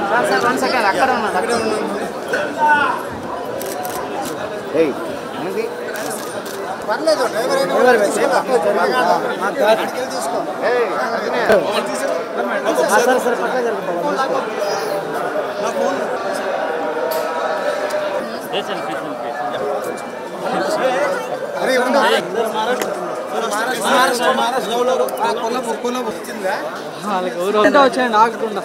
Sir sir one second అక్కడ ఉన్నాడు అక్కడ ఏయ్ ఏంది పర్లేదు డ్రైవర్ అయినా డ్రైవర్ తీసుకో. పక్కన జరిగిందా? మాకు కాదు. అక్కడికి వెళ్ళి తీసుకో ఏయ్ అదినే సరే సరే పక్కన జరుగుతుంది అరే ఉండు. మహారాష్ట్ర మహారాష్ట్ర ఆ, కొల్లాపూర్ కొల్లాపూర్ వచ్చిందా వచ్చాయండి ఆగకుండా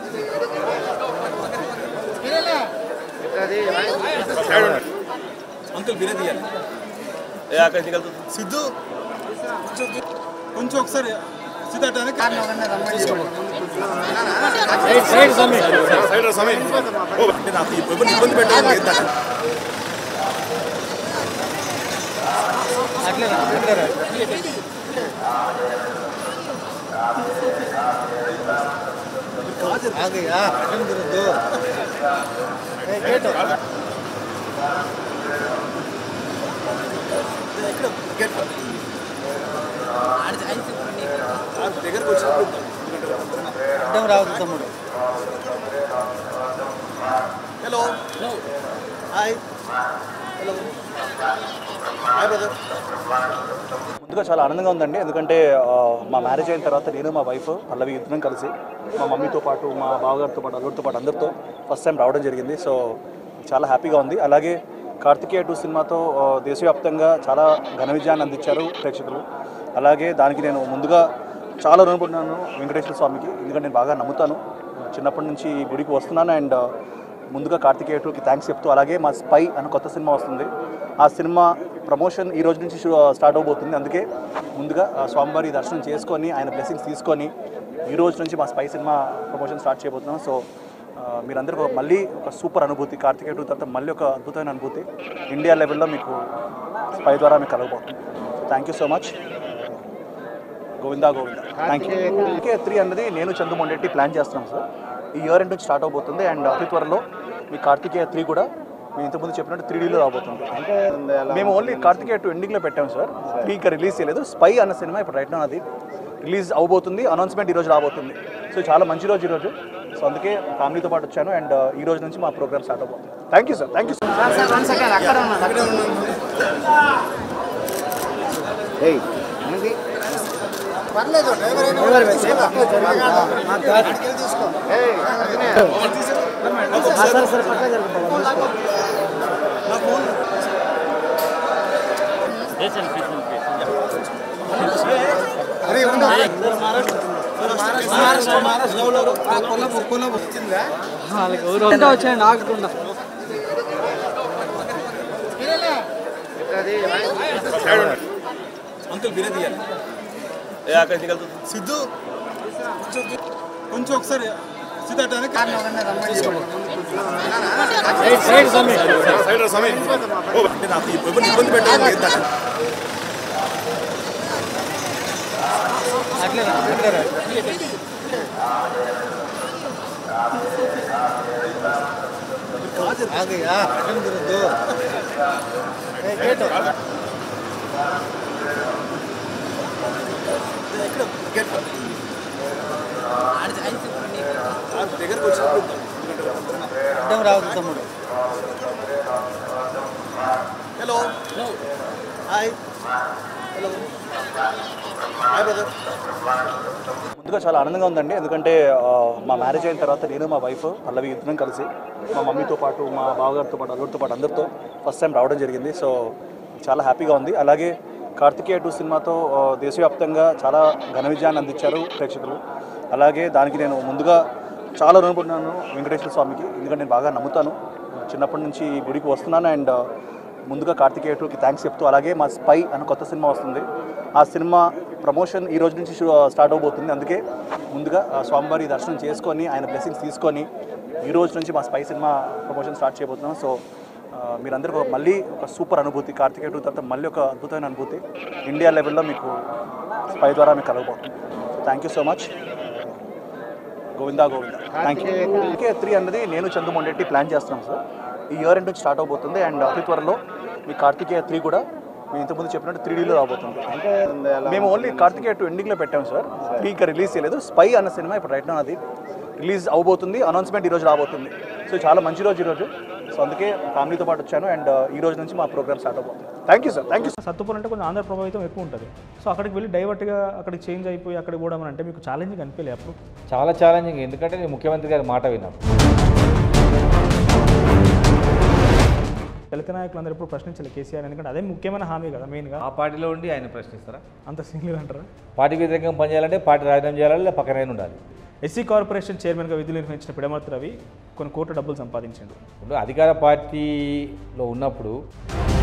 అంకుల్ బిర్యానీ తీయాలి సిద్ధు కొంచెం- కొంచెం ఒకసారి సిద్ధు అటానికి నాకు ఇబ్బంది ఇబ్బంది పెట్టాలి ఆగయ్యా అటెండ్ తిరగద్దు దగ్గరకు వచ్చినప్పుడు అడ్డం రావద్దు తమ్ముడు hello hi hello hi brother ముందుగా చాలా ఆనందంగా ఉందండి ఎందుకంటే ఆ, మా మ్యారేజ్ అయిన తర్వాత నేను మా వైఫ్ పల్లవి ఇద్దరం కలిసి మా మమ్మీతో పాటు మా బావగారితో పాటు అల్లుడితో పాటు అందరితో ఫస్ట్ టైం రావడం జరిగింది సో చాలా హ్యాపీగా ఉంది అలాగే కార్తికేయ టూ సినిమాతో ఆ, దేశవ్యాప్తంగా చాలా ఘన విజయాన్ని అందించారు ప్రేక్షకులు అలాగే దానికి నేను ముందుగా చాలా రుణపడినాను వెంకటేశ్వర స్వామికి ఎందుకంటే నేను బాగా నమ్ముతాను చిన్నప్పటి నుంచి ఈ గుడికి వస్తున్నాను అండ్ ముందుగా కార్తికేయ టూకి థ్యాంక్స్ చెప్తూ అలాగే మా స్పై అనే కొత్త సినిమా వస్తుంది ఆ సినిమా ప్రమోషన్ ఈ రోజు నుంచి షూ- స్టార్ట్ అవబోతుంది అందుకే ముందుగా ఆ స్వామివారి దర్శనం చేసుకొని ఆయన బ్లెస్సింగ్స్ తీసుకొని ఈ రోజు నుంచి మా స్పై సినిమా ప్రమోషన్ స్టార్ట్ చేయబోతున్నాం సో ఆ, మీరందరికీ ఒక- మళ్ళీ ఒక సూపర్ అనుభూతి కార్తికేయ టూ తర్వాత మళ్ళీ ఒక అద్భుతమైన అనుభూతి ఇండియా లెవెల్లో మీకు స్పై ద్వారా మీకు కలగబోతుంది thank you so much Govinda Govinda thank you okay three అన్నది నేను చందు మొండెట్టి ప్లాన్ చేస్తున్నాం సార్ ఈ ఇయర్ ఎండ్ నుంచి స్టార్ట్ అవబోతుంది అండ్ అతి త్వరలో మీ కార్తికేయ త్రీ కూడా మేము ఇంతకుముందు చెప్పినట్టు త్రీ డీలో రాబోతుంది మేము ఓన్లీ కార్తికేయ టూ ఎండింగ్లో పెట్టాం సార్ త్రీ ఇంకా రిలీజ్ చేయలేదు స్పై అన్న సినిమా ఇప్పుడు రైట్ అది రిలీజ్ అవబోతుంది అనౌన్స్మెంట్ ఈ రోజు రాబోతుంది సో చాలా మంచి రోజు ఈరోజు సో అందుకే ఫ్యామిలీతో పాటు వచ్చాను అండ్ ఈ రోజు నుంచి మా ప్రోగ్రామ్ స్టార్ట్ అవబోతుంది thank you sir thank you sir sir one second అక్కడ ఉన్నాడు అక్కడ ఏయ్ ఏంది పర్లేదు డ్రైవర్ అయినా డ్రైవర్ తీసుకో. పక్కన జరిగిందా? మాకు కాదు. అక్కడికి వెళ్ళి తీసుకో ఏయ్ అదినే సరే సరే పక్కన జరుగుతుంది నా ఫోన్ అరే ఉండు. మహారాష్ట్ర మహారాష్ట్ర ఆ, కొల్లాపూర్ కొల్లాపూర్ వచ్చిందా వచ్చాయండి ఆగకుండా అంకుల్ బిర్యానీ తీయాలి సిద్ధు కొంచెం- కొంచెం ఒకసారి సిద్ధు అటానికి నాకు ఇబ్బంది ఇబ్బంది పెట్టాలి ఆగయ్యా అటెండ్ తిరగద్దు దగ్గరకు వచ్చినప్పుడు అడ్డం రావద్దు తమ్ముడు hello hi hello hi brother ముందుగా చాలా ఆనందంగా ఉందండి ఎందుకంటే ఆ, మా మ్యారేజ్ అయిన తర్వాత నేను మా వైఫ్ పల్లవి ఇద్దరం కలిసి మా మమ్మీతో పాటు మా బావగారితో పాటు అల్లుడితో పాటు అందరితో ఫస్ట్ టైం రావడం జరిగింది సో చాలా హ్యాపీగా ఉంది అలాగే కార్తికేయ టూ సినిమాతో ఆ, దేశవ్యాప్తంగా చాలా ఘన విజయాన్ని అందించారు ప్రేక్షకులు అలాగే దానికి నేను ముందుగా చాలా రుణపడినాను వెంకటేశ్వర స్వామికి ఎందుకంటే నేను బాగా నమ్ముతాను చిన్నప్పటి నుంచి ఈ గుడికి వస్తున్నాను అండ్ ముందుగా కార్తికేయ టూకి థ్యాంక్స్ చెప్తూ అలాగే మా స్పై అనే కొత్త సినిమా వస్తుంది ఆ సినిమా ప్రమోషన్ ఈ రోజు నుంచి షూ- స్టార్ట్ అవబోతుంది అందుకే ముందుగా ఆ స్వామివారి దర్శనం చేసుకొని ఆయన బ్లెస్సింగ్స్ తీసుకొని ఈ రోజు నుంచి మా స్పై సినిమా ప్రమోషన్ స్టార్ట్ చేయబోతున్నాం సో ఆ, మీరందరికీ ఒక- మళ్ళీ ఒక సూపర్ అనుభూతి కార్తికేయ టూ తర్వాత మళ్ళీ ఒక అద్భుతమైన అనుభూతి ఇండియా లెవెల్లో మీకు స్పై ద్వారా మీకు కలగబోతుంది thank you so much Govinda Govinda thank you okay three అన్నది నేను చందు మొండెట్టి ప్లాన్ చేస్తున్నాం సార్ ఈ ఇయర్ ఎండ్ నుంచి స్టార్ట్ అవబోతుంది అండ్ అతి త్వరలో మీ కార్తికేయ త్రీ కూడా మేము ఇంతకుముందు చెప్పినట్టు త్రీ డీలో రాబోతుంది మేము ఓన్లీ కార్తికేయ టూ ఎండింగ్లో పెట్టాం సార్ త్రీ ఇంకా రిలీజ్ చేయలేదు స్పై అన్న సినిమా ఇప్పుడు రైట్ అది రిలీజ్ అవబోతుంది అనౌన్స్మెంట్ ఈరోజు రాబోతుంది సో చాలా మంచి రోజు ఈరోజు సో అందుకే ఫ్యామిలీతో పాటు వచ్చాను అండ్ ఈ రోజు నుంచి మా ప్రోగ్రామ్ స్టార్ట్ అవబోతుంది thank you sir thank you Sathupalli అంటే కొంచెం ఆంధ్ర ప్రభావితం ఎక్కువ ఉంటుంది సో అక్కడికి వెళ్ళి డైవర్ట్గా అక్కడికి చేంజ్ అయిపోయి అక్కడికి పోవడం అని అంటే మీకు ఛాలెంజింగ్ అనిపించలే అప్పుడు చాలా ఛాలెంజింగ్ ఎందుకంటే నేను ముఖ్యమంత్రి గారి మాట విన్నాను దళిత నాయకులు అందరూ ఎప్పుడు ప్రశ్నించాలి కేసీఆర్ ఎందుకంటే అదే ముఖ్యమైన హామీ కదా మెయిన్గా ఆ పార్టీలో ఉండి ఆయన ప్రశ్నిస్తారా అంత సీనియర్ అంటారా పార్టీ వ్యతిరేకంగా పనిచేయాలంటే పార్టీ రాజీనామా చేయాలి లేదా పక్కనే ఉండాలి ఎస్సీ కార్పొరేషన్ చైర్మన్గా విధులు నిర్వహించిన పిడమర్తి రవి కొన్ని కోట్ల డబ్బులు సంపాదించిండు ఇప్పుడు అధికార పార్టీలో ఉన్నప్పుడు